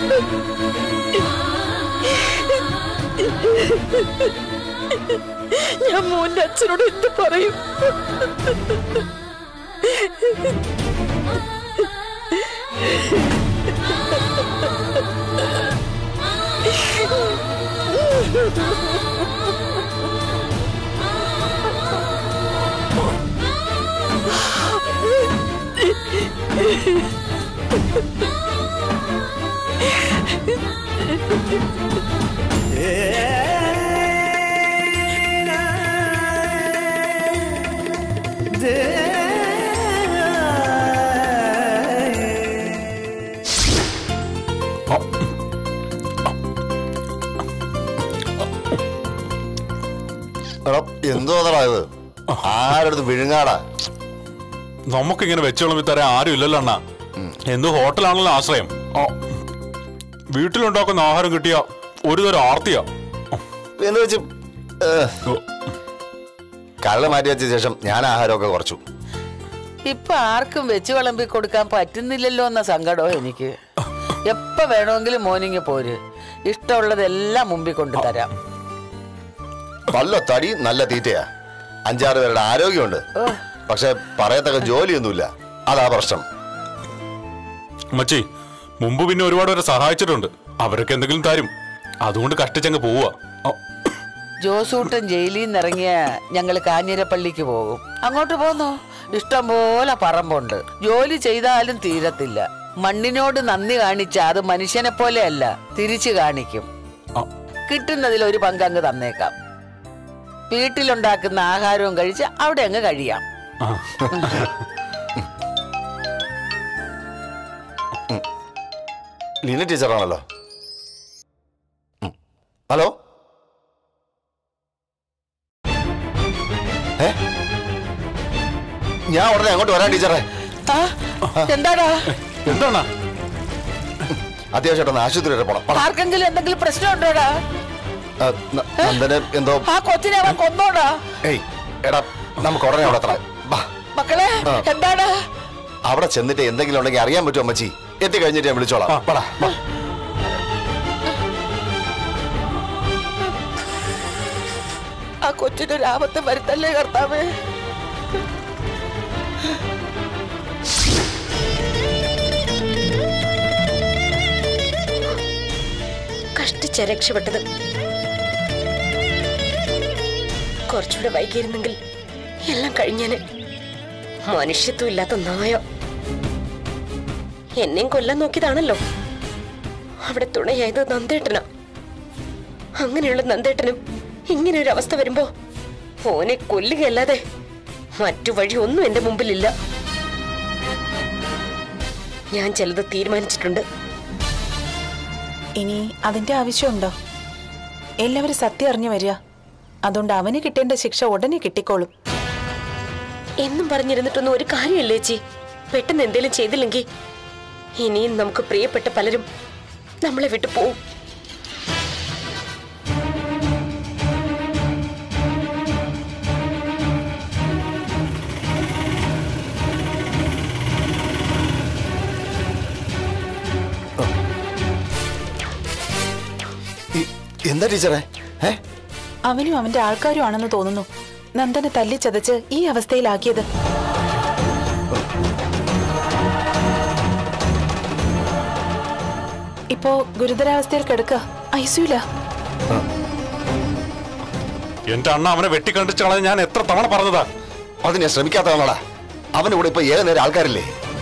ഞാൻ മോന്റെ അച്ഛനോട് എന്ത് പറയും എടാ എന്തോന്നടാ ഇത് ആരടുത്ത് വിഴുങ്ങാടാ നമുക്കിങ്ങനെ വെച്ച് വിളമ്പി തരാൻ ആരും ഇല്ലല്ലോ അണ്ണ എന്ത് ഹോട്ടലാണല്ലോ ആശ്രയം ആ. വീട്ടിലുണ്ടാക്കുന്ന ആഹാരം കിട്ടിയ ഒരു തരം ആർത്തിയാ എന്ന് വെച്ച് കള്ള മാറ്റി വെച്ച ശേഷം ഞാൻ ആഹാരമൊക്കെ കുറച്ചു ഇപ്പൊ ആർക്കും വെച്ച് വിളമ്പി കൊടുക്കാൻ പറ്റുന്നില്ലല്ലോ എന്ന സങ്കടോ എനിക്ക് എപ്പ വേണമെങ്കിലും മോർണിംഗ് പോര് ഇഷ്ടമുള്ളതെല്ലാം മുമ്പിൽ കൊണ്ടു തരാം നല്ല തടി നല്ല തീറ്റയാ അഞ്ചാറ് പേരുടെ ആരോഗ്യമുണ്ട് പക്ഷെ പറയത്തക്ക ജോലിയൊന്നുമില്ല അതാ പ്രശ്നം മച്ചി മുമ്പ് പിന്നെ ഒരുപാട് പേരെ സഹായിച്ചിട്ടുണ്ട് അവരൊക്കെ എന്തെങ്കിലും തരും അതുകൊണ്ട് കഷ്ടിച്ചങ്ങ് പോവുക ജോസൂട്ടൻ ജയിലിൽ നിന്ന് ഇറങ്ങിയ ഞങ്ങള് കാഞ്ഞിരപ്പള്ളിക്ക് പോകും അങ്ങോട്ട് പോന്നു ഇഷ്ടം പോലെ പറമ്പുണ്ട് ജോലി ചെയ്താലും തീരത്തില്ല മണ്ണിനോട് നന്ദി കാണിച്ച അത് മനുഷ്യനെ പോലെയല്ല തിരിച്ചു കാണിക്കും കിട്ടുന്നതിൽ ഒരു പങ്ക് അങ്ങ് തന്നേക്കാം വീട്ടിലുണ്ടാക്കുന്ന ആഹാരവും കഴിച്ച് അവിടെ അങ്ങ് കഴിയാം ലീന ടീച്ചറാണല്ലോ ഉം. ഹലോ ഏ ഞാൻ ഉടനെ അങ്ങോട്ട് വരാം ടീച്ചറെ ആ, എന്താടാ എന്താണ് അത്യാവശ്യമായിട്ടൊന്ന് ആശുപത്രി വരെ പോണം പണം. ആർക്കെങ്കിലും എന്തെങ്കിലും പ്രശ്നമുണ്ടോടാ ആ, ന- നന്ദന് എന്തോ ആ കൊച്ചിനെ അവൻ കൊന്നോടാ ഏയ് എടാ നമുക്ക് ഉടനെ അവിടെ എത്തണം ബാ മക്കളെ ആ. എന്താടാ അവിടെ ചെന്നിട്ട് എന്തെങ്കിലും ഉണ്ടെങ്കിൽ അറിയാൻ പറ്റുമോ അമ്മച്ചി എത്തി കഴിഞ്ഞിട്ട് ഞാൻ വിളിച്ചോളാം പടാ ബാ. ആ കൊച്ചിനൊരു ആപത്ത് വരുത്തല്ലേ കർത്താവേ കഷ്ടിച്ച രക്ഷപ്പെട്ടത് കുറച്ചുകൂടെ വൈകിയിരുന്നെങ്കിൽ എല്ലാം കഴിഞ്ഞേനെ മനുഷ്യത്വം ഇല്ലാത്ത നായ എന്നെയും കൊല്ലാൻ നോക്കിയതാണല്ലോ അവിടെ തുണയായത് നന്ദേട്ടനാ അങ്ങനെയുള്ള നന്ദേട്ടനും ഇങ്ങനെ ഒരു അവസ്ഥ വരുമ്പോ ഓനെ കൊല്ലുകയല്ലാതെ മറ്റു വഴി ഒന്നും എന്റെ മുമ്പിലില്ല ഞാൻ ചിലത് തീരുമാനിച്ചിട്ടുണ്ട് ഇനി അതിന്റെ ആവശ്യമുണ്ടോ എല്ലാവരും സത്യം അറിഞ്ഞു വരിക അതുകൊണ്ട് അവന് കിട്ടേണ്ട ശിക്ഷ ഉടനെ കിട്ടിക്കോളും എന്നും പറഞ്ഞിരുന്നിട്ടൊന്നും ഒരു കാര്യമില്ല ചേച്ചി പെട്ടെന്ന് എന്തേലും ചെയ്തില്ലെങ്കിൽ ഇനിയും നമുക്ക് പ്രിയപ്പെട്ട പലരും നമ്മളെ വിട്ടു പോവും ഈ- എന്താ ടീച്ചറെ ഏ അവനും അവന്റെ ആൾക്കാരും ആണെന്ന് തോന്നുന്നു നന്ദനെ തല്ലിച്ചതച്ച് ഈ അവസ്ഥയിലാക്കിയത് ഇപ്പോ ഗുരുതരാവസ്ഥയിൽ കിടക്കുക ഐസിയുല എന്റെ അണ്ണ അവനെ വെട്ടിക്കണ്ടിച്ച് കളയാൻ ഞാൻ എത്ര തവണ പറഞ്ഞതാ അതിനെ ശ്രമിക്കാത്തതാണോടാ അവന്റെ കൂടെ ഇപ്പൊ ഏത് നേരം ആൾക്കാരില്ലേ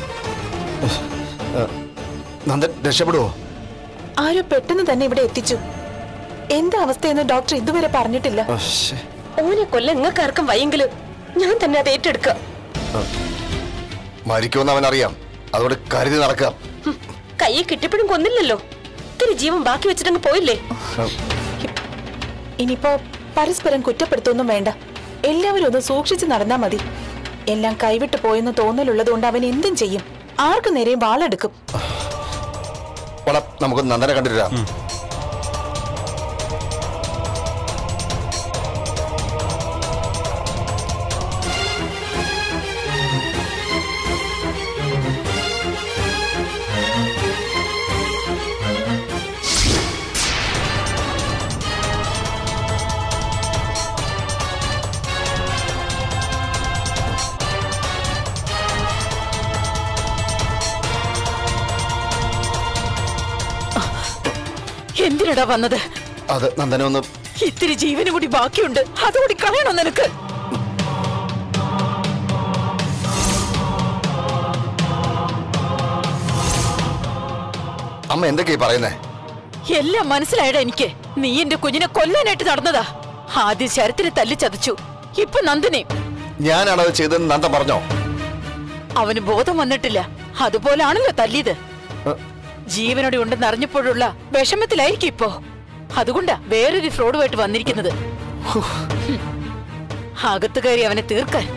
ഏ, നന്ദൻ രക്ഷപ്പെടുവോ ആരോ പെട്ടെന്ന് തന്നെ ഇവിടെ എത്തിച്ചു എന്താ അവസ്ഥയെന്ന് ഡോക്ടർ ഇതുവരെ പറഞ്ഞിട്ടില്ല ശ്ശേ. ഓനെ കൊല്ല നിങ്ങൾക്കാർക്കും വയ്യെങ്കിലും ഞാൻ തന്നെ അത് ഏറ്റെടുക്കുക മരിക്കുമെന്ന് അവനറിയാം അതുകൊണ്ട് കരുതി നടക്കാം ഹും, കയ്യെ കിട്ടിയപ്പോഴും കൊന്നില്ലല്ലോ ഇത്തിരി ജീവൻ ബാക്കി വെച്ചിട്ടങ്ങ് പോയില്ലേ ഇനിയിപ്പോ പരസ്പരം കുറ്റപ്പെടുത്തൊന്നും വേണ്ട എല്ലാവരും ഒന്ന് സൂക്ഷിച്ച് നടന്നാ മതി എല്ലാം കൈവിട്ടു പോയെന്ന് തോന്നലുള്ളത് കൊണ്ട് അവൻ എന്തും ചെയ്യും ആർക്കു നേരെയും വാളെടുക്കും വള നമുക്ക് നന്ദനെ കണ്ടിരാം എന്തിനടാ വന്നത് അത് നന്ദന ഒന്ന് ഇത്തിരി ജീവനും കൂടി ബാക്കിയുണ്ട് അതുകൂടി കളയണോ നിനക്ക് അമ്മ എന്തൊക്കെയാ പറയുന്നേ എല്ലാം മനസ്സിലായടാ എനിക്ക് നീ എന്റെ കുഞ്ഞിനെ കൊല്ലാനായിട്ട് നടന്നതാ ആദ്യം ശരത്തിനെ തല്ലി ചതച്ചു ഇപ്പൊ നന്ദിനെ ഞാനാണത് ചെയ്തതെന്ന് നന്ദൻ പറഞ്ഞോ അവന് ബോധം വന്നിട്ടില്ല അതുപോലാണല്ലോ തല്ലിയത് ഏ, ജീവനോടെ ഉണ്ടെന്ന് അറിഞ്ഞപ്പോഴുള്ള വിഷമത്തിലായിരിക്കും ഇപ്പോ അതുകൊണ്ടാ വേറൊരു ഫ്രോഡുമായിട്ട് വന്നിരിക്കുന്നത് ഹും. അകത്ത് കയറി അവനെ തീർക്കാൻ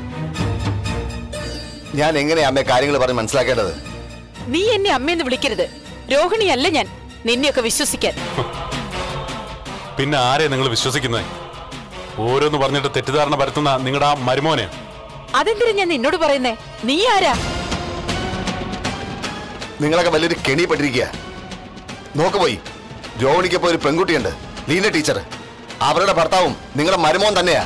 ഞാൻ എങ്ങനെയാ അമ്മയെ കാര്യങ്ങൾ പറഞ്ഞ് മനസ്സിലാക്കേണ്ടത് നീ എന്നെ അമ്മയെന്ന് വിളിക്കരുത് രോഹിണിയല്ല ഞാൻ നിന്നെയൊക്കെ വിശ്വസിക്കാൻ പിന്നെ ആരെ നിങ്ങൾ വിശ്വസിക്കുന്നത് ഓരോന്ന് പറഞ്ഞിട്ട് തെറ്റിദ്ധാരണ പരത്തുന്ന നിങ്ങളുടെ ആ മരുമോനെ അതെന്തിനാ ഞാൻ നിന്നോട് പറയുന്നേ നീ ആരാ നിങ്ങളൊക്കെ വലിയൊരു കെണി പെട്ടിരിക്കുക നോക്ക് പോയി രോഹിണിക്കൊപ്പം ഒരു പെൺകുട്ടിയുണ്ട് ലീന ടീച്ചർ അവരുടെ ഭർത്താവും നിങ്ങളുടെ മരുമോൻ തന്നെയാ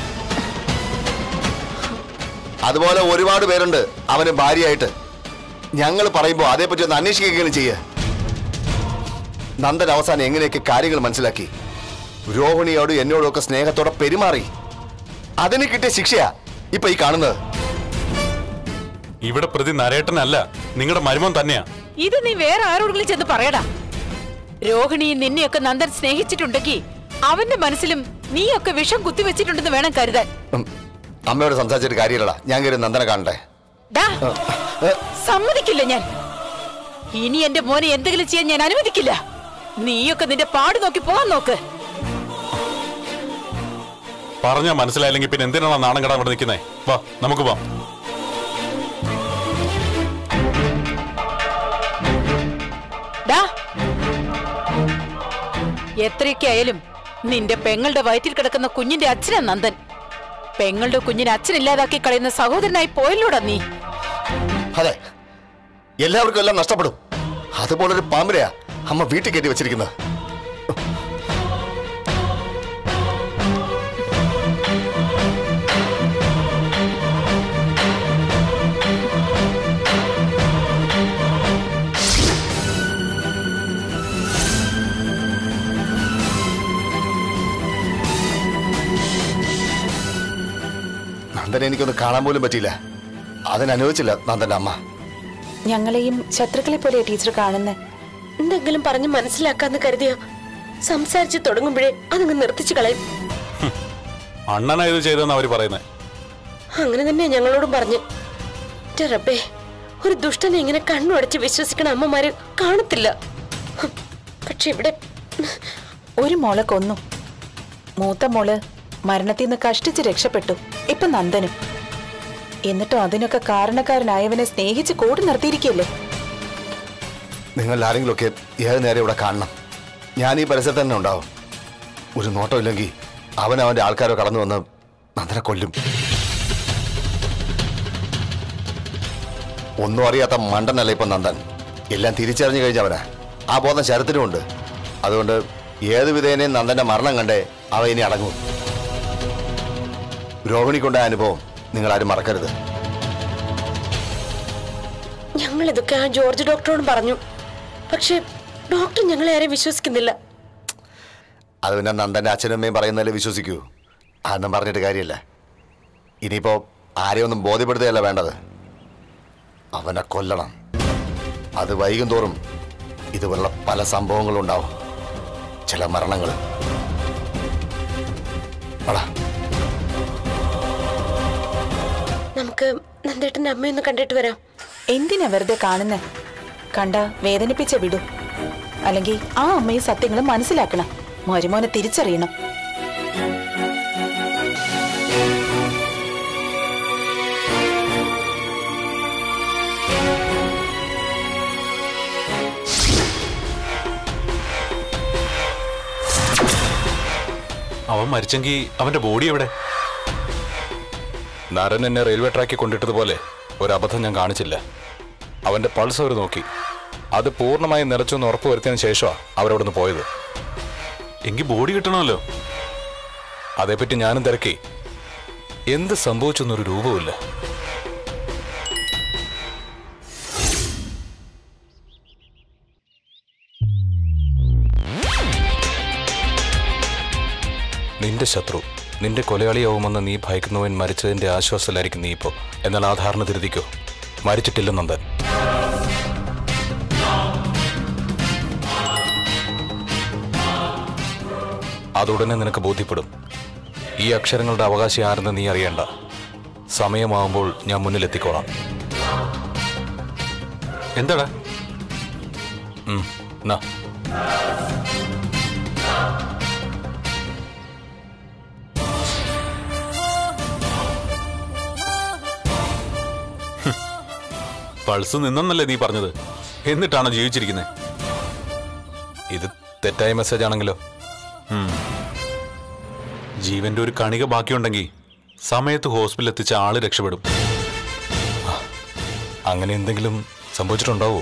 അതുപോലെ ഒരുപാട് പേരുണ്ട് അവന് ഭാര്യയായിട്ട് ഞങ്ങൾ പറയുമ്പോൾ അതേപ്പറ്റി ഒന്ന് അന്വേഷിക്കുകയാണ് ചെയ്യുക നന്ദൻ അവസാനം എങ്ങനെയൊക്കെ കാര്യങ്ങൾ മനസ്സിലാക്കി രോഹിണിയോടും എന്നോടും ഒക്കെ സ്നേഹത്തോടെ പെരുമാറി അതിന് കിട്ടിയ ശിക്ഷയാ ഇപ്പൊ ഈ കാണുന്നത് ഇവിടെ പ്രതി നരേട്ടനല്ല നിങ്ങളുടെ മരുമോൻ തന്നെയാ ഇത് നീ വേറെ ആരോടെങ്കിലും ചെന്ന് പറയടാ രോഹിണിയും നിന്നെയൊക്കെ നന്ദൻ സ്നേഹിച്ചിട്ടുണ്ടെങ്കിൽ അവന്റെ മനസ്സിലും നീയൊക്കെ വിഷം കുത്തിവെച്ചിട്ടുണ്ടെന്ന് വേണം കരുതാൻ ഉം. അമ്മയോട് സംസാരിച്ചിട്ട് കാര്യമില്ലടാ ഞാൻ കയറി നന്ദനെ കാണട്ടെ ഡാ ഏ, സമ്മതിക്കില്ല ഞാൻ ഇനി എന്റെ മോനെ എന്തെങ്കിലും ചെയ്യാൻ ഞാൻ അനുവദിക്കില്ല നീയൊക്കെ നിന്റെ പാട് നോക്കി പോകാൻ നോക്ക് പറഞ്ഞാ മനസ്സിലായില്ലെങ്കിൽ പിന്നെ എന്തിനാണ് നാണം കെടാൻ ഇവിടെ നിൽക്കുന്നേ വാ നമുക്ക് പോവാം ഡാ എത്രയൊക്കെ ആയാലും നിന്റെ പെങ്ങളുടെ വയറ്റിൽ കിടക്കുന്ന കുഞ്ഞിന്റെ അച്ഛനാ നന്ദൻ പെങ്ങളുടെ കുഞ്ഞിനെ അച്ഛനില്ലാതാക്കി കളയുന്ന സഹോദരനായി പോയല്ലോടാ നീ അതെ എല്ലാവർക്കും എല്ലാം നഷ്ടപ്പെടും അതുപോലൊരു പാമ്പിനെയാ അമ്മ വീട്ടിൽ കയറ്റി വെച്ചിരിക്കുന്നത് നന്ദനെ എനിക്കൊന്ന് കാണാൻ പോലും പറ്റിയില്ല അതിനനുവദിച്ചില്ല നന്ദന്റെ അമ്മ ഞങ്ങളെയും ശത്രുക്കളെ പോലെ ടീച്ചർ കാണുന്നേ എന്തെങ്കിലും പറഞ്ഞ് മനസ്സിലാക്കാന്ന് കരുതിയോ സംസാരിച്ച് തുടങ്ങുമ്പോഴേ അതങ്ങ് നിർത്തിച്ചു കളയും അണ്ണനാ ഇത് ചെയ്തെന്ന് അവര് പറയുന്നത് അങ്ങനെ തന്നെ ഞങ്ങളോടും പറഞ്ഞു ന്റെ റബ്ബേ ഒരു ദുഷ്ടനെ ഇങ്ങനെ കണ്ണുടച്ച് വിശ്വസിക്കണ അമ്മമാര് കാണത്തില്ല ഹും, പക്ഷെ ഇവിടെ ഒരു മോളെ കൊന്നു മൂത്ത മോള് മരണത്തിൽ നിന്ന് കഷ്ടിച്ച് രക്ഷപ്പെട്ടു ഇപ്പൊ നന്ദനും എന്നിട്ടും അതിനൊക്കെ കാരണക്കാരനായവനെ സ്നേഹിച്ച് കൂടി നിർത്തിയിരിക്കല്ലേ നിങ്ങൾ ആരെങ്കിലുമൊക്കെ ഏത് നേരം ഇവിടെ കാണണം ഞാൻ ഈ പരിസരത്ത് തന്നെ ഉണ്ടാവും ഒരു നോട്ടമില്ലെങ്കിൽ അവൻ അവന്റെ ആൾക്കാരോ കടന്നു വന്ന് നന്ദനെ കൊല്ലും ഒന്നും അറിയാത്ത മണ്ടനല്ല ഇപ്പൊ നന്ദൻ എല്ലാം തിരിച്ചറിഞ്ഞു കഴിഞ്ഞവനാ ആ ബോധം ശരത്തിനുമുണ്ട് അതുകൊണ്ട് ഏത് വിധേനയും നന്ദന്റെ മരണം കണ്ടേ അവ ഇനി അടങ്ങും രോഹിണിക്കൊണ്ടായ അനുഭവം നിങ്ങൾ ആരും മറക്കരുത് ഞങ്ങൾ ഇതൊക്കെ ആ ജോർജ് ഡോക്ടറോട് പറഞ്ഞു പക്ഷെ ഡോക്ടർ ഞങ്ങളെ ആരെ വിശ്വസിക്കുന്നില്ല അത് പിന്നെ നന്ദന്റെ അച്ഛനും അമ്മയും പറയുന്നതിൽ വിശ്വസിക്കൂ അതൊന്നും പറഞ്ഞിട്ട് കാര്യമില്ല ഇനിയിപ്പോ ആരെയൊന്നും ബോധ്യപ്പെടുത്തുകയല്ല വേണ്ടത് അവനെ കൊല്ലണം അത് വൈകും തോറും ഇതുപോലുള്ള പല സംഭവങ്ങളും ഉണ്ടാവും ചില മരണങ്ങൾ അടാ നമുക്ക് നന്ദേട്ടന്റെ അമ്മയൊന്ന് കണ്ടിട്ട് വരാം എന്തിനാ വെറുതെ കാണുന്നേ കണ്ട വേദനിപ്പിച്ച വിടൂ അല്ലെങ്കിൽ ആ അമ്മയും സത്യങ്ങളും മനസ്സിലാക്കണം മരുമോനെ തിരിച്ചറിയണം അവൻ മരിച്ചെങ്കിൽ അവന്റെ ബോഡി എവിടെ നരൻ എന്നെ റെയിൽവേ ട്രാക്കിൽ കൊണ്ടിട്ടതുപോലെ ഒരു അബദ്ധം ഞാൻ കാണിച്ചില്ല അവന്റെ പൾസ് അവർ നോക്കി അത് പൂർണ്ണമായും നിലച്ചു എന്ന് ഉറപ്പ് വരുത്തിയതിനു ശേഷമാണ് അവരവിടുന്ന് പോയത് എങ്കിൽ ബോഡി കിട്ടണമല്ലോ അതേപ്പറ്റി ഞാനും തിരക്കി എന്ത് സംഭവിച്ചെന്നൊരു രൂപമില്ല നിന്റെ ശത്രു നിന്റെ കൊലയാളിയാവുമെന്ന് നീ ഭയക്കുന്നവൻ മരിച്ചതിന്റെ ആശ്വാസത്തിലായിരിക്കും നീ ഇപ്പോ എന്നാൽ ആ ധാരണ തിരുതിക്കോ മരിച്ചിട്ടില്ല നന്ദൻ അതുടനെ നിനക്ക് ബോധ്യപ്പെടും ഈ അക്ഷരങ്ങളുടെ അവകാശി ആരെന്ന് നീ അറിയണ്ട സമയമാവുമ്പോൾ ഞാൻ മുന്നിലെത്തിക്കോളാം എന്താടാ ഉം, നാ പൾസ് നിന്നെന്നല്ലേ നീ പറഞ്ഞത് എന്നിട്ടാണോ ജീവിച്ചിരിക്കുന്നത് ഇത് തെറ്റായ മെസ്സേജ് ആണെങ്കിലോ ജീവന്റെ ഒരു കണിക ബാക്കിയുണ്ടെങ്കിൽ സമയത്ത് ഹോസ്പിറ്റലിൽ എത്തിച്ച ആള് രക്ഷപ്പെടും അങ്ങനെ എന്തെങ്കിലും സംഭവിച്ചിട്ടുണ്ടാവോ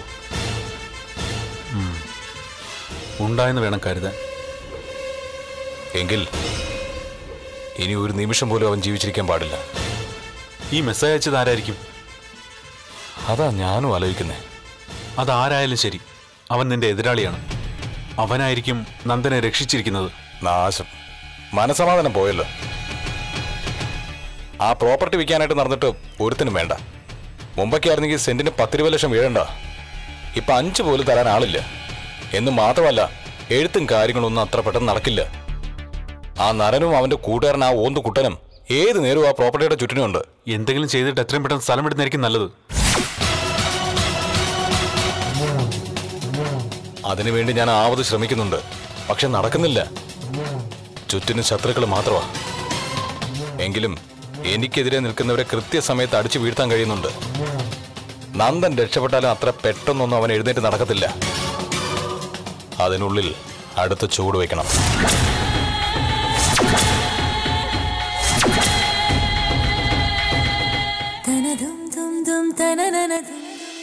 ഉണ്ടായെന്ന് വേണം കരുതാൻ എങ്കിൽ ഇനി ഒരു നിമിഷം പോലും അവൻ ജീവിച്ചിരിക്കാൻ പാടില്ല ഈ മെസ്സേജ് അയച്ചത് ആരായിരിക്കും അതാ ഞാനും ആലോചിക്കുന്നേ അതാരായാലും ശരി അവൻ നിന്റെ എതിരാളിയാണ് അവനായിരിക്കും നന്ദനെ രക്ഷിച്ചിരിക്കുന്നത് നാശം മനസമാധാനം പോയല്ലോ ആ പ്രോപ്പർട്ടി വിൽക്കാനായിട്ട് നടന്നിട്ട് ഒരുത്തിനും വേണ്ട മുമ്പൊക്കെ ആയിരുന്നെങ്കിൽ സെന്റിന് പത്തിരുപത് ലക്ഷം വീഴണ്ട ഇപ്പൊ അഞ്ച് പോലും തരാൻ ആളില്ല എന്ന് മാത്രമല്ല എഴുത്തും കാര്യങ്ങളൊന്നും അത്ര പെട്ടെന്ന് നടക്കില്ല ആ നരനും അവന്റെ കൂട്ടുകാരൻ ആ ഓന്ത് കുട്ടനും ഏത് നേരവും ആ പ്രോപ്പർട്ടിയുടെ ചുറ്റിനുമുണ്ട് എന്തെങ്കിലും ചെയ്തിട്ട് എത്രയും പെട്ടെന്ന് സ്ഥലം എടുത്തായിരിക്കും നല്ലത് അതിനുവേണ്ടി ഞാൻ ആവത് ശ്രമിക്കുന്നുണ്ട് പക്ഷെ നടക്കുന്നില്ല ചുറ്റിനും ശത്രുക്കൾ മാത്രമാ എങ്കിലും എനിക്കെതിരെ നിൽക്കുന്നവരെ കൃത്യസമയത്ത് അടിച്ചു വീഴ്ത്താൻ കഴിയുന്നുണ്ട് നന്ദൻ രക്ഷപ്പെട്ടാലും അത്ര പെട്ടെന്നൊന്നും അവൻ എഴുന്നേറ്റ് നടക്കത്തില്ല അതിനുള്ളിൽ അടുത്ത ചൂട് വയ്ക്കണം തനതും തും തും തനനനതും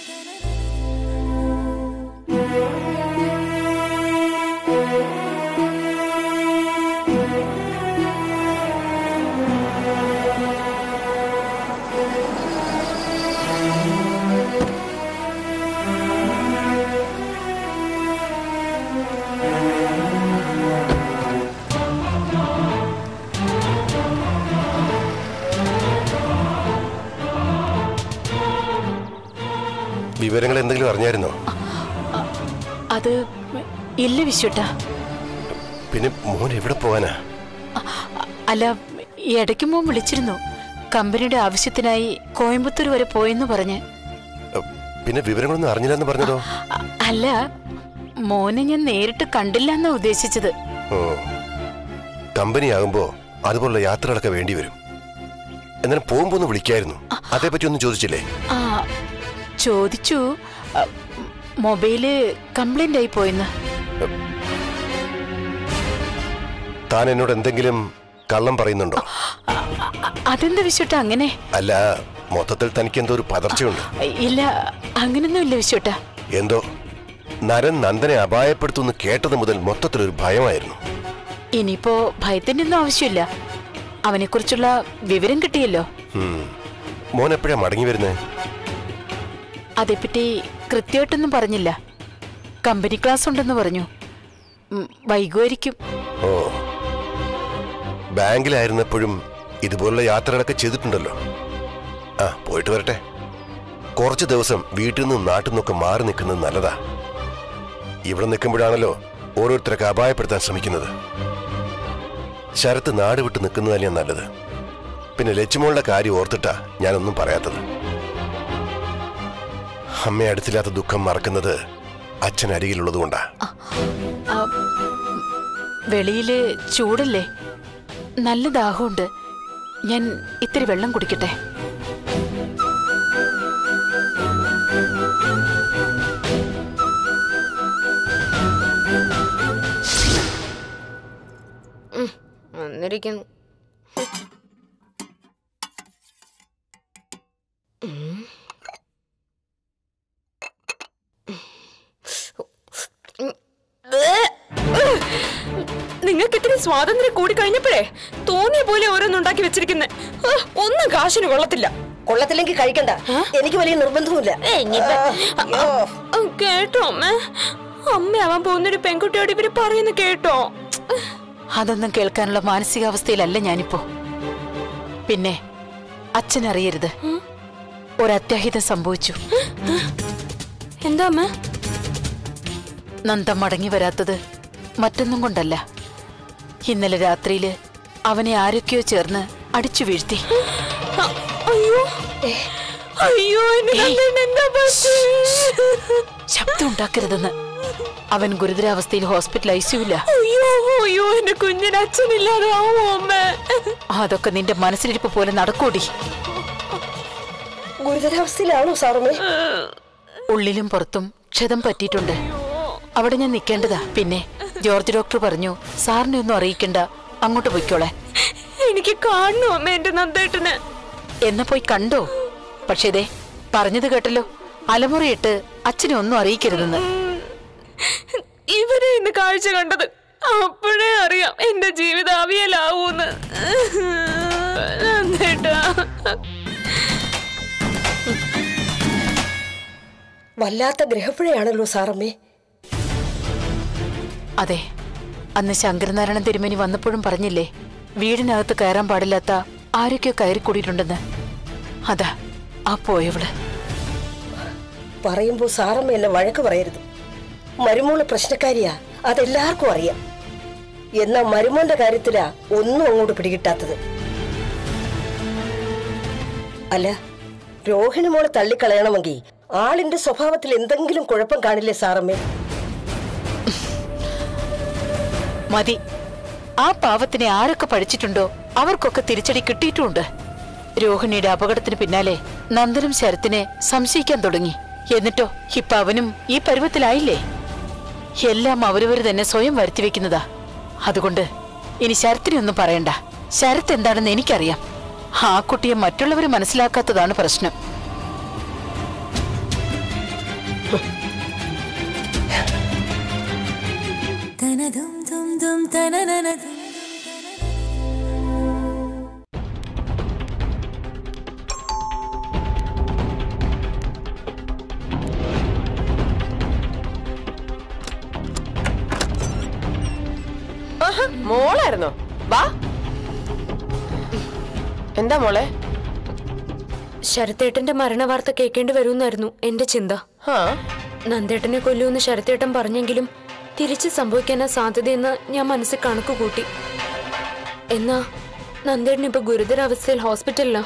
വിവരങ്ങൾ എന്തെങ്കിലും അറിഞ്ഞായിരുന്നോ അത് ഇല്ല വിശ്വട്ട പിന്നെ മോൻ എവിടെ പോകാനാ അല്ല ഇടയ്ക്ക് മോൻ വിളിച്ചിരുന്നു കമ്പനിയുടെ ആവശ്യത്തിനായി കോയമ്പത്തൂർ വരെ പോയെന്ന് പറഞ്ഞ് അ, പിന്നെ വിവരങ്ങളൊന്നും അറിഞ്ഞില്ലെന്ന് പറഞ്ഞതോ അ- അല്ല മോനെ ഞാൻ നേരിട്ട് കണ്ടില്ല എന്നാ ഉദ്ദേശിച്ചത് ഓ കമ്പനി ആകുമ്പോ അതുപോലുള്ള യാത്രകളൊക്കെ വേണ്ടി വരും എന്നാലും പോകുമ്പോ ഒന്ന് വിളിക്കായിരുന്നു അതേപ്പറ്റി ഒന്നും ചോദിച്ചില്ലേ ആ ചോദിച്ചു അ, മൊബൈല് കംപ്ലൈന്റ് ആയി പോയെന്ന് താൻ എന്നോട് എന്തെങ്കിലും കള്ളം പറയുന്നുണ്ടോ അ- അതെന്താ വിശ്വട്ട അങ്ങനെ അല്ല മൊത്തത്തിൽ തനിക്ക് എന്തോ ഒരു പതർച്ചയുണ്ട് ഇല്ല അങ്ങനൊന്നും ഇല്ല വിശ്വട്ട എന്തോ നരൻ നന്ദനെ അപായപ്പെടുത്തുമെന്ന് കേട്ടത് മുതൽ മൊത്തത്തിലൊരു ഭയമായിരുന്നു ഇനിയിപ്പോ ഭയത്തിന്റെ ഒന്നും ആവശ്യമില്ല അവനെക്കുറിച്ചുള്ള വിവരം കിട്ടിയല്ലോ ഉം. മോൻ എപ്പോഴാ മടങ്ങി വരുന്നേ അതേപ്പറ്റി കൃത്യമായിട്ടൊന്നും പറഞ്ഞില്ല കമ്പനി ക്ലാസ് ഉണ്ടെന്ന് പറഞ്ഞു ഉം, വൈകുമായിരിക്കും ഓ ബാങ്കിലായിരുന്നപ്പോഴും ഇതുപോലുള്ള യാത്രകളൊക്കെ ചെയ്തിട്ടുണ്ടല്ലോ ആ പോയിട്ട് വരട്ടെ കുറച്ച് ദിവസം വീട്ടിൽ നിന്നും നാട്ടിൽ നിന്നൊക്കെ മാറി നിൽക്കുന്നത് നല്ലതാ ഇവിടെ നിൽക്കുമ്പോഴാണല്ലോ ഓരോരുത്തരൊക്കെ അപായപ്പെടുത്താൻ ശ്രമിക്കുന്നത് ശരത്ത് നാട് വിട്ട് നിൽക്കുന്നത് തന്നെയാ നല്ലത് പിന്നെ ലച്ചുമോളുടെ കാര്യം ഓർത്തിട്ടാ ഞാനൊന്നും പറയാത്തത് അമ്മ അടുത്തില്ലാത്ത ദുഃഖം മറക്കുന്നത് അച്ഛൻ അരികിലുള്ളതുകൊണ്ടാ ആ, വെളിയില് ചൂടല്ലേ നല്ല ദാഹമുണ്ട് ഞാൻ ഇത്തിരി വെള്ളം കുടിക്കട്ടെ വന്നിരിക്കുന്നു നിങ്ങൾക്ക് ഇത്തിരി സ്വാതന്ത്ര്യം കൂടി കഴിഞ്ഞപ്പോഴേ തോന്നിയ പോലെ ഓരോന്നുണ്ടാക്കി വെച്ചിരിക്കുന്നേ ഒന്നും കാശിന് കൊള്ളത്തില്ല കൊള്ളത്തില്ലെങ്കിൽ കഴിക്കണ്ട എനിക്ക് വലിയ നിർബന്ധവുമില്ല ആ, ആ, കേട്ടോ അമ്മ അമ്മയാവാൻ പോകുന്നൊരു പെൺകുട്ടിയോട് ഇവര് പറയുന്നു കേട്ടോ അതൊന്നും കേൾക്കാനുള്ള മാനസികാവസ്ഥയിലല്ല ഞാനിപ്പോ പിന്നെ അച്ഛൻ അറിയരുത് ഒരത്യാഹിതം സംഭവിച്ചു എന്താ അമ്മ നന്ദ മടങ്ങി വരാത്തത് മറ്റൊന്നും കൊണ്ടല്ല ഇന്നലെ രാത്രിയില് അവനെ ആരൊക്കെയോ ചേർന്ന് അടിച്ചു വീഴ്ത്തി അയ്യോ അയ്യോ എന്റെ ഏയ്. നന്ദേട്ടന് എന്താ പറ്റി ശബ്ദം ഉണ്ടാക്കരുതെന്ന് അവൻ ഗുരുതരാവസ്ഥയിൽ ഹോസ്പിറ്റൽ ഐസിയുല്ല അയ്യോ അയ്യോ എന്റെ കുഞ്ഞിന് അച്ഛനില്ലാതാവോ അമ്മ അതൊക്കെ നിന്റെ മനസ്സിലിരിപ്പ് പോലെ നടക്കൂടി ഗുരുതരാവസ്ഥയിലാണോ സാറമ്മേ ഉള്ളിലും പുറത്തും ക്ഷതം പറ്റിയിട്ടുണ്ട് അവിടെ ഞാൻ നിൽക്കേണ്ടതാ പിന്നെ ജോർജ് ഡോക്ടർ പറഞ്ഞു സാറിനെ ഒന്നും അറിയിക്കണ്ട അങ്ങോട്ട് പൊയ്ക്കോളെ എനിക്ക് കാണണോ അമ്മ എന്റെ നന്ദേട്ടന് എന്നെ പോയി കണ്ടോ പക്ഷേ ദേ പറഞ്ഞത് കേട്ടല്ലോ അലമുറയിട്ട് അച്ഛനെ ഒന്നും അറിയിക്കരുതെന്ന് ഇവരെ ഇന്ന് കാഴ്ച കണ്ടത് അപ്പോഴേ അറിയാം എന്റെ ജീവിതം അവിയലാവൂന്ന് നന്ദേട്ടാ വല്ലാത്ത ഗ്രഹപ്പുഴയാണല്ലോ സാറമ്മേ അതെ അന്ന് ശങ്കരനാരായണൻ തിരുമേനി വന്നപ്പോഴും പറഞ്ഞില്ലേ വീടിനകത്ത് കയറാൻ പാടില്ലാത്ത ആരൊക്കെയോ കയറി കൂടിയിട്ടുണ്ടെന്ന് അതാ ആ പോയവള് പറയുമ്പോ സാറമ്മ എന്നെ വഴക്ക് പറയരുത് മരുമോള് പ്രശ്നക്കാരിയാ അതെല്ലാവർക്കും അറിയാം എന്നാ മരുമോന്റെ കാര്യത്തിലാ ഒന്നും അങ്ങോട്ട് പിടികിട്ടാത്തത് അല്ല രോഹിണി മോളെ തള്ളിക്കളയണമെങ്കിൽ ആളിന്റെ സ്വഭാവത്തിൽ എന്തെങ്കിലും കുഴപ്പം കാണില്ലേ സാറമ്മേ മതി ആ പാവത്തിനെ ആരൊക്കെ പഠിച്ചിട്ടുണ്ടോ അവർക്കൊക്കെ തിരിച്ചടി കിട്ടിയിട്ടുമുണ്ട് രോഹിണിയുടെ അപകടത്തിന് പിന്നാലെ നന്ദനും ശരത്തിനെ സംശയിക്കാൻ തുടങ്ങി എന്നിട്ടോ ഇപ്പൊ അവനും ഈ പരുവത്തിലായില്ലേ എല്ലാം അവരവർ തന്നെ സ്വയം വരുത്തി വെക്കുന്നതാ അതുകൊണ്ട് ഇനി ശരത്തിനെ ഒന്നും പറയണ്ട ശരത്ത് എന്താണെന്ന് എനിക്കറിയാം ആ കുട്ടിയെ മറ്റുള്ളവർ മനസ്സിലാക്കാത്തതാണ് പ്രശ്നം തനതും തും തും തനനനതും മോളായിരുന്നോ വാ എന്താ മോളെ ശരത്തേട്ടന്റെ മരണവാർത്ത കേൾക്കേണ്ടി വരുമെന്നായിരുന്നു എന്റെ ചിന്ത ഹാ നന്ദേട്ടനെ കൊല്ലുമെന്ന് ശരത്തേട്ടൻ പറഞ്ഞെങ്കിലും തിരിച്ച് സംഭവിക്കാനാ സാധ്യതയെന്ന് ഞാൻ മനസ്സിൽ കണക്ക് കൂട്ടി എന്നാ നന്ദേട്ടൻ ഇപ്പൊ ഗുരുതരാവസ്ഥയിൽ ഹോസ്പിറ്റലിലാ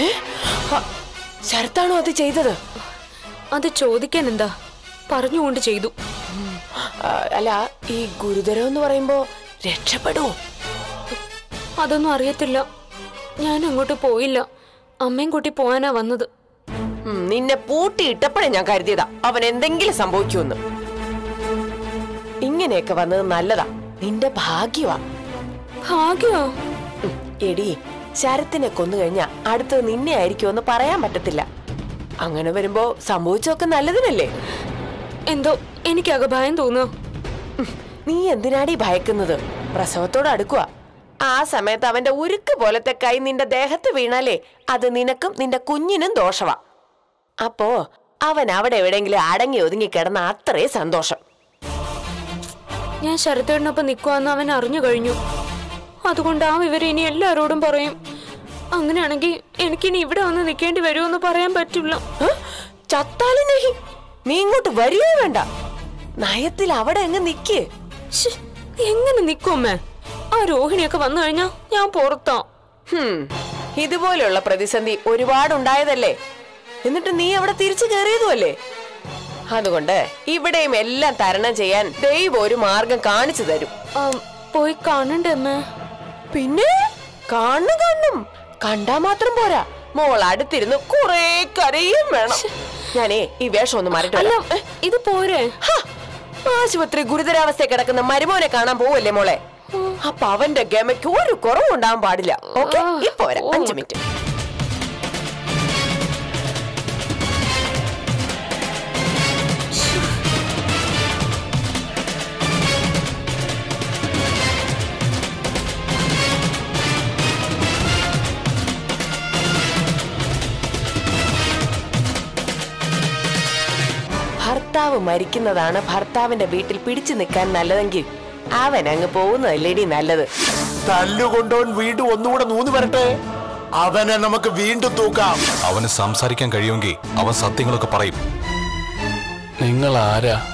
ശരത്താണോ അത് ചെയ്തത് അത് ചോദിക്കാൻ എന്താ പറഞ്ഞുകൊണ്ട് ചെയ്തു ആ, അല്ല ഈ ഗുരുതരം എന്ന് പറയുമ്പോ രക്ഷപ്പെടുവോ അതൊന്നും അറിയത്തില്ല ഞാൻ അങ്ങോട്ട് പോയില്ല അമ്മയും കൂട്ടി പോവാനാ വന്നത് ഉം, നിന്നെ പൂട്ടിയിട്ടപ്പോഴേ ഞാൻ കരുതിയതാ അവൻ എന്തെങ്കിലും സംഭവിക്കുമെന്ന് ഇങ്ങനെയൊക്കെ വന്നത് നല്ലതാ നിന്റെ ഭാഗ്യവാ ഭാഗ്യോ ഉം, എടി ശരത്തിനെ കൊന്നു കഴിഞ്ഞാ അടുത്തത് നിന്നെ ആയിരിക്കുമെന്ന് പറയാൻ പറ്റത്തില്ല അങ്ങനെ വരുമ്പോ സംഭവിച്ചൊക്കെ നല്ലതിനല്ലേ എന്തോ എനിക്കക ഭയം തോന്നുക ഉം, നീ എന്തിനാടി ഭയക്കുന്നത് പ്രസവത്തോട് അടുക്കുക ആ സമയത്ത് അവന്റെ ഉരുക്ക് പോലത്തെ കൈ നിന്റെ ദേഹത്ത് വീണാലേ അത് നിനക്കും നിന്റെ കുഞ്ഞിനും ദോഷവാ അപ്പോ അവൻ അവിടെ എവിടെയെങ്കിലും അടങ്ങി ഒതുങ്ങി കിടന്ന അത്രേ സന്തോഷം ഞാൻ ശരത്തേടിനൊപ്പം നിൽക്കുവാന്ന് അവൻ അറിഞ്ഞു കഴിഞ്ഞു അതുകൊണ്ട് ആ വിവരം ഇനി എല്ലാവരോടും പറയും അങ്ങനെയാണെങ്കിൽ എനിക്കിനി ഇവിടെ വന്ന് നിൽക്കേണ്ടി വരുമെന്ന് പറയാൻ പറ്റില്ല ഹ്? ചത്താലും നഹി നീ ഇങ്ങോട്ട് വരികയോ വേണ്ട നയത്തിൽ അവിടെ അങ്ങ് നിക്ക് ശ്ശ്, എങ്ങനെ നിൽക്കും അമ്മേ ആ രോഹിണിയൊക്കെ വന്നു കഴിഞ്ഞാ ഞാൻ പുറത്താ ഹും, ഇതുപോലെയുള്ള പ്രതിസന്ധി ഒരുപാടുണ്ടായതല്ലേ എന്നിട്ട് നീ അവിടെ തിരിച്ചു കയറിയതുമല്ലേ അതുകൊണ്ട് ഇവിടെയും എല്ലാം തരണം ചെയ്യാൻ ദൈവം ഒരു മാർഗം കാണിച്ചു തരും ആ, പോയി കാണണ്ടേ അമ്മേ പിന്നെ കാണും കാണും കണ്ടാ മാത്രം പോരാ മോൾ അടുത്തിരുന്ന് കുറെ കരയും വേണം ഞാനേ ഈ വേഷം ഒന്ന് മാറിട്ട് അല്ല വരാം. ഇത് പോരെ ഹ! ആശുപത്രി ഗുരുതരാവസ്ഥ കിടക്കുന്ന മരുമോനെ കാണാൻ പോവല്ലേ മോളെ അപ്പൊ അവന്റെ ഗമയ്ക്ക് ഒരു കുറവും ഉണ്ടാവാൻ പാടില്ല ഓക്കെ ഇപ്പൊ വരാം അഞ്ചു മിനിറ്റ് ഭർത്താവ് മരിക്കുന്നതാണ് ഭർത്താവിന്റെ വീട്ടിൽ പിടിച്ചു നിൽക്കാൻ നല്ലതെങ്കിൽ അവൻ അങ്ങ് പോകുന്നതല്ലേടി നല്ലത് തല്ലുകൊണ്ടോൻ വീണ്ടും ഒന്നുകൂടെ നൂന്ന് വരട്ടെ അവനെ നമുക്ക് വീണ്ടും തൂക്കാം അവന് സംസാരിക്കാൻ കഴിയുമെങ്കിൽ അവൻ സത്യങ്ങളൊക്കെ പറയും നിങ്ങൾ ആരാ